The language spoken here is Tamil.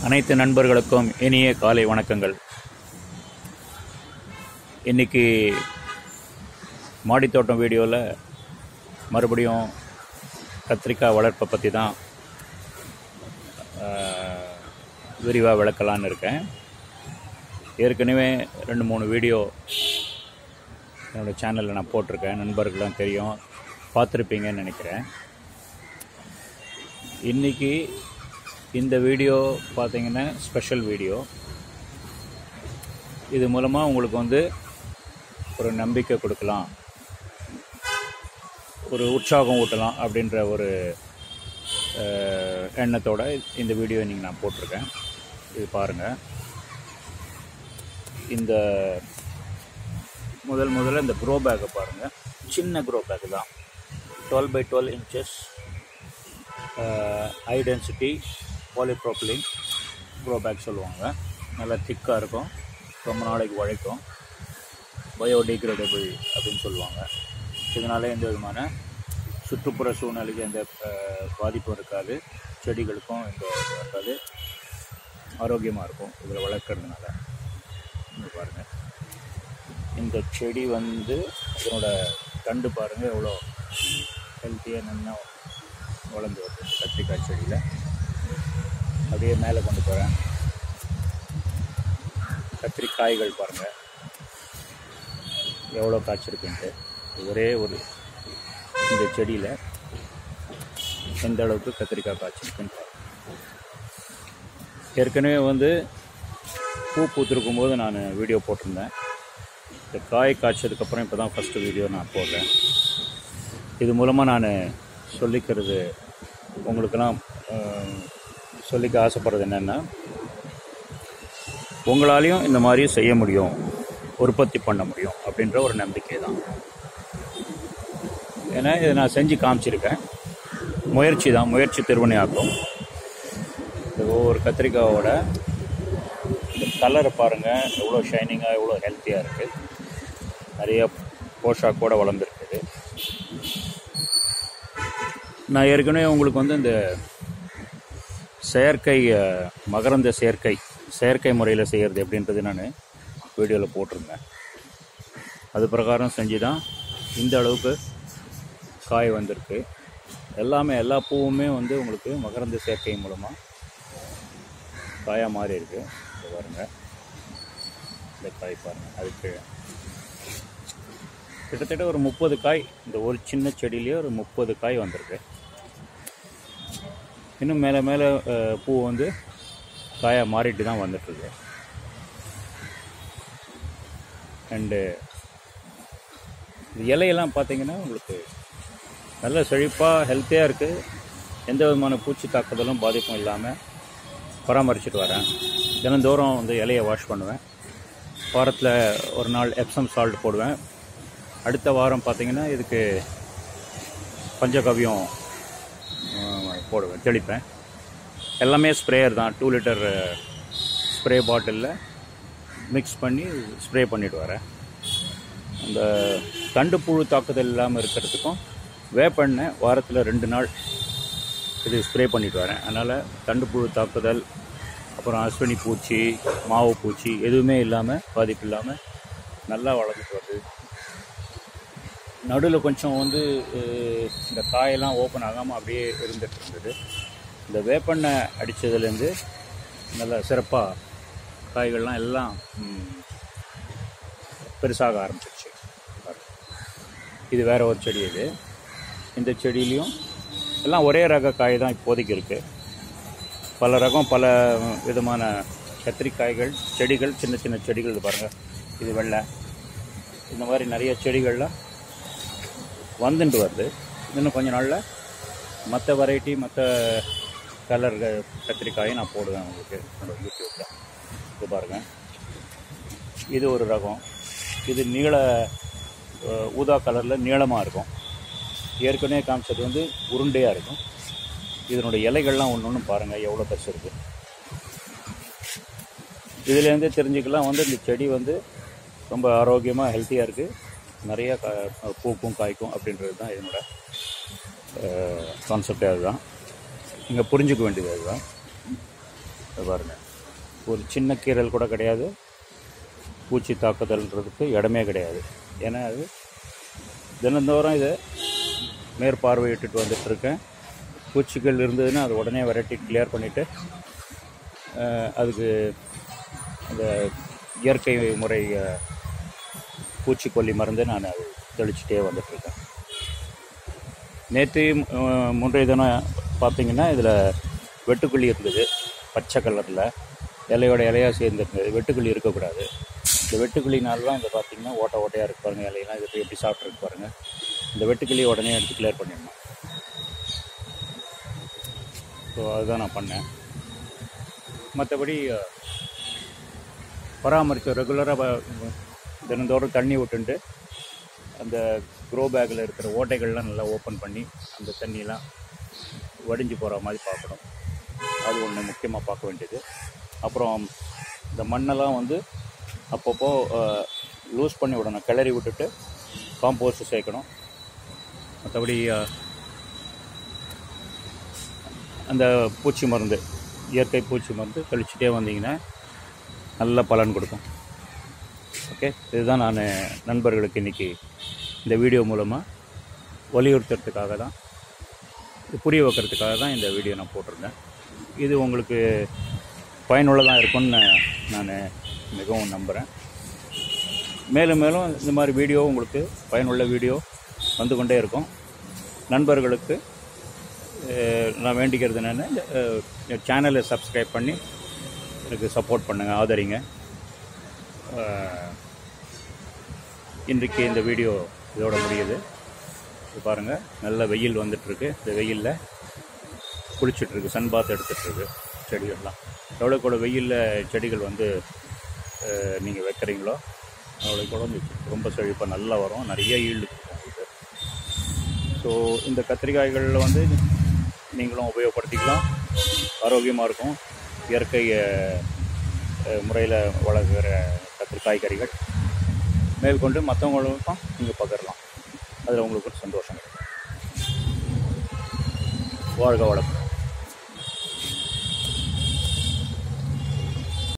அனைத்து நண்பர்களுக்கும் இனிய காலை வணக்கங்கள் இன்னைக்கு மாடித்தோட்டம் வீடியோவில் மறுபடியும் கத்திரிக்காய் வளர்ப்பை பற்றி தான் விரிவாக விளக்கலான்னு இருக்கேன் ஏற்கனவே ரெண்டு மூணு வீடியோ என்னோடய சேனலில் நான் போட்டிருக்கேன் நண்பர்கள்லாம் தெரியும் பார்த்துருப்பீங்கன்னு நினைக்கிறேன் இன்றைக்கி இந்த வீடியோ பார்த்தீங்கன்னா ஸ்பெஷல் வீடியோ இது மூலமாக உங்களுக்கு வந்து ஒரு நம்பிக்கை கொடுக்கலாம் ஒரு உற்சாகம் ஊட்டலாம் அப்படின்ற ஒரு அஹ், எண்ணத்தோட இந்த வீடியோ இன்றைக்கி நான் போட்டிருக்கேன் இது பாருங்கள் இந்த முதல் முதல்ல இந்த க்ரோ பேக்கை பாருங்கள் சின்ன க்ரோ பேக் தான் twelve by twelve inches high density polypropylene grow bag சொல்லுவாங்க நல்லா திக்காக இருக்கும் ரொம்ப நாளைக்கு உழைக்கும் பயோடிகிரேடபிள் அப்படின்னு சொல்லுவாங்க இதனால எந்த விதமான சுற்றுப்புற சூழ்நிலைக்கு எந்த அஹ், பாதிப்பும் இருக்காது செடிகளுக்கும் எந்த இதுவும் இருக்காது ஆரோக்கியமாக இருக்கும் இதில் வளர்க்குறதுனால இங்க பாருங்கள் இந்த செடி வந்து இதனோட தண்டு பாருங்கள் எவ்வளோ ஹெல்த்தியாக நல்லா வளர்ந்து வருது இந்த கத்திரிக்காய் செடியில் அப்படியே மேலே கொண்டு போகிறேன் கத்திரிக்காய்கள் பாருங்கள் எவ்வளோ காய்ச்சிருக்குன்ட்டு ஒரே ஒரு இந்த செடியில் எந்த அளவுக்கு கத்திரிக்காய் காய்ச்சிருக்குன்னு பாருங்க. ஏற்கனவே வந்து பூ பூத்திருக்கும் போது நான் வீடியோ போட்டிருந்தேன் இந்த காய் காய்ச்சதுக்கப்புறம் இப்போ தான் ஃபஸ்ட்டு வீடியோ நான் போடுறேன் இது மூலமாக நான் சொல்லிக்கிறது உங்களுக்கெல்லாம் அஹ், சொல்லிக்க ஆசைப்படுறது என்னென்னா உங்களாலையும் இந்த மாதிரி செய்ய முடியும் உற்பத்தி பண்ண முடியும் அப்படின்ற ஒரு நம்பிக்கை தான் ஏன்னா இதை நான் செஞ்சு காமிச்சிருக்கேன் முயற்சி தான் முயற்சி திருவினையாக்கும் இந்த ஒவ்வொரு கத்திரிக்காயோட இந்த கலரை பாருங்கள் எவ்வளோ ஷைனிங்காக எவ்வளோ ஹெல்த்தியாக இருக்குது நிறைய போஷாக்கோட வளர்ந்துருக்குது நான் ஏற்கனவே உங்களுக்கு வந்து இந்த செயற்கை அஹ், மகரந்த செயற்கை செயற்கை முறையில் செய்கிறது எப்படின்றது நான் வீடியோவில் போட்டிருந்தேன் அது பிரகாரம் செஞ்சு தான் இந்த அளவுக்கு காய் வந்திருக்கு எல்லாமே எல்லா பூவுமே வந்து உங்களுக்கு மகரந்த சேர்க்கை மூலமாக காயாக மாறி இருக்கு இங்க பாருங்க இந்த காய் பாருங்க அதுக்கு கிட்டத்தட்ட ஒரு முப்பது காய் இந்த ஒரு சின்ன செடியிலேயே ஒரு முப்பது காய் வந்திருக்கு இன்னும் மேலே மேலே அஹ், பூ வந்து காயாக மாறிட்டு தான் வந்துட்டுருக்கு அண்டு இலையெல்லாம் பார்த்தீங்கன்னா உங்களுக்கு நல்ல செழிப்பாக ஹெல்த்தியாக இருக்குது எந்த விதமான பூச்சி தாக்குதலும் பாதிப்பும் இல்லாமல் பராமரிச்சுட்டு வரேன் தினந்தோறும் வந்து இலையை வாஷ் பண்ணுவேன் வாரத்தில் ஒரு நாள் எப்சம் சால்ட் போடுவேன் அடுத்த வாரம் பார்த்தீங்கன்னா இதுக்கு பஞ்சகவ்யம் அஹ், போடுவேன் தெளிப்பேன் எல்லாமே ஸ்ப்ரேயர் தான் டூ லிட்டர் ஸ்ப்ரே பாட்டிலில் மிக்ஸ் பண்ணி ஸ்ப்ரே பண்ணிட்டு வரேன் அந்த தண்டு புழு தாக்குதல் இல்லாமல் இருக்கிறதுக்கும் வேப்பெண்ணெய் வாரத்தில் ரெண்டு நாள் இது ஸ்ப்ரே பண்ணிட்டு வரேன் அதனால் தண்டு புழு தாக்குதல் அப்புறம் அஸ்வினி பூச்சி மாவு பூச்சி எதுவுமே இல்லாமல் பாதிப்பு இல்லாமல் நல்லா வளர்ந்துட்டு வருது நடுவில் கொஞ்சம் வந்து அஹ், இந்த காயெல்லாம் ஓப்பன் ஆகாமல் அப்படியே இருந்துட்டு இருந்தது இந்த வேப்பெண்ணெய் அடித்ததுலேருந்து நல்லா சிறப்பாக காய்கள்லாம் எல்லாம் ம், பெருசாக ஆரம்பிச்சிருச்சு பாருங்க. இது வேற ஒரு செடி இது இந்த செடியிலையும் எல்லாம் ஒரே ரக காய் தான் இப்போதைக்கு இருக்குது பல ரகம் பல விதமான கத்திரிக்காய்கள் செடிகள் சின்ன சின்ன செடிகள் இது பாருங்கள் இது வெள்ளை இந்த மாதிரி நிறைய செடிகள்லாம் வந்துட்டு வருது இன்னும் கொஞ்ச நாளில் மற்ற வெரைட்டி மற்ற கலர் கத்திரிக்காயை நான் போடுவேன் உங்களுக்கு என்னோட யூடியூப்பில் இது பாருங்கள் இது ஒரு ரகம் இது நீள அஹ், ஊதா கலரில் நீளமாக இருக்கும் ஏற்கனவே காமிச்சது வந்து உருண்டையாக இருக்கும் இதனுடைய இலைகள்லாம் ஒன்று ஒன்று பாருங்கள் எவ்வளோ பெருசு இருக்குது இதுலேருந்தே தெரிஞ்சுக்கலாம் வந்து இந்த செடி வந்து ரொம்ப ஆரோக்கியமாக ஹெல்த்தியாக இருக்குது நிறைய கா பூக்கும் காய்க்கும் அப்படின்றது தான் இதனோட கான்செப்டே அதுதான் நீங்கள் புரிஞ்சுக்க வேண்டியது அதுதான் இது பாருங்க ஒரு சின்ன கீரல் கூட கிடையாது பூச்சி தாக்குதல்ன்றதுக்கு இடமே கிடையாது ஏன்னா அது தினந்தோறும் இதை மேற்பார்வையிட்டுட்டு வந்துட்டுருக்கேன் பூச்சிகள் இருந்ததுன்னா அது உடனே விரட்டி கிளியர் பண்ணிவிட்டு அதுக்கு அந்த இயற்கை முறை அஹ், பூச்சிக்கொல்லி மருந்து நான் அது தெளிச்சிட்டே வந்துட்டுருக்கேன் நேற்று முன்றைய தினம் பார்த்தீங்கன்னா இதில் வெட்டுக்குழி இருந்தது பச்சை கலரில் இலையோட இலையாக சேர்ந்துருந்தது வெட்டுக்குழி இருக்கக்கூடாது இந்த வெட்டுக்கிளினால தான் இந்த பார்த்தீங்கன்னா ஓட்டை ஓட்டையாக இருக்கு பாருங்கள் இலையெல்லாம் இது எப்படி சாப்பிட்ருக்கு பாருங்கள் இந்த வெட்டுக்கிளியை உடனே எடுத்து கிளியர் பண்ணிடணும் ஸோ அதுதான் நான் பண்ணேன் மற்றபடி அஹ், பராமரித்து ரெகுலராக தினந்தோறும் தண்ணி விட்டுண்டு அந்த க்ரோ பேக்கில் இருக்கிற ஓட்டைகள்லாம் நல்லா ஓப்பன் பண்ணி அந்த தண்ணியெலாம் வடிஞ்சு போகிற மாதிரி பார்க்கணும் அது ஒன்று முக்கியமாக பார்க்க வேண்டியது அப்புறம் இந்த மண்ணெல்லாம் வந்து அப்பப்போ லூஸ் பண்ணி விடணும் கிளறி விட்டுட்டு காம்போஸ்ட் சேர்க்கணும் மற்றபடி அஹ், அந்த பூச்சி மருந்து இயற்கை பூச்சி மருந்து தெளிச்சிட்டே வந்தீங்கன்னா நல்ல பலன் கொடுக்கும் ஓகே இதுதான் நான் நண்பர்களுக்கு இன்றைக்கி இந்த வீடியோ மூலமாக வலியுறுத்துறதுக்காக தான் இது புரிய வைக்கிறதுக்காக தான் இந்த வீடியோ நான் போட்டிருந்தேன் இது உங்களுக்கு பயனுள்ளதாக இருக்கும்னு நான் மிகவும் நம்புகிறேன் மேலும் மேலும் இந்த மாதிரி வீடியோ உங்களுக்கு பயனுள்ள வீடியோ வந்து கொண்டே இருக்கும் நண்பர்களுக்கு அஹ், நான் வேண்டிக்கிறது என்னென்னா இந்த சேனலை சப்ஸ்கிரைப் பண்ணி எனக்கு சப்போர்ட் பண்ணுங்கள் ஆதரிங்க அஹ், இன்றைக்கு இந்த வீடியோ இதோட முடியுது இது பாருங்கள் நல்ல வெயில் வந்துட்டுருக்கு இந்த வெயிலில் குளிச்சிட்ருக்கு சன் பாத் எடுத்துகிட்ருக்கு செடிகள்லாம் எவ்வளோ கூட வெயிலில் செடிகள் வந்து நீங்கள் வைக்கிறீங்களோ அவ்வளோ கூட வந்து ரொம்ப செழிப்பாக நல்லா வரும் நிறைய ஈல்டு கொடுக்கும் ஸோ இந்த கத்திரிக்காய்களில் வந்து நீங்களும் உபயோகப்படுத்திக்கலாம் ஆரோக்கியமாக இருக்கும் இயற்கை முறையில் வளர்கிற கத்திரி காய்கறிகள் மேற்கொண்டு மற்றவங்களுக்கும் நீங்கள் பகிரலாம் அதில் உங்களுக்கு ஒரு சந்தோஷம் கிடைக்கும் வாழ்க வளம்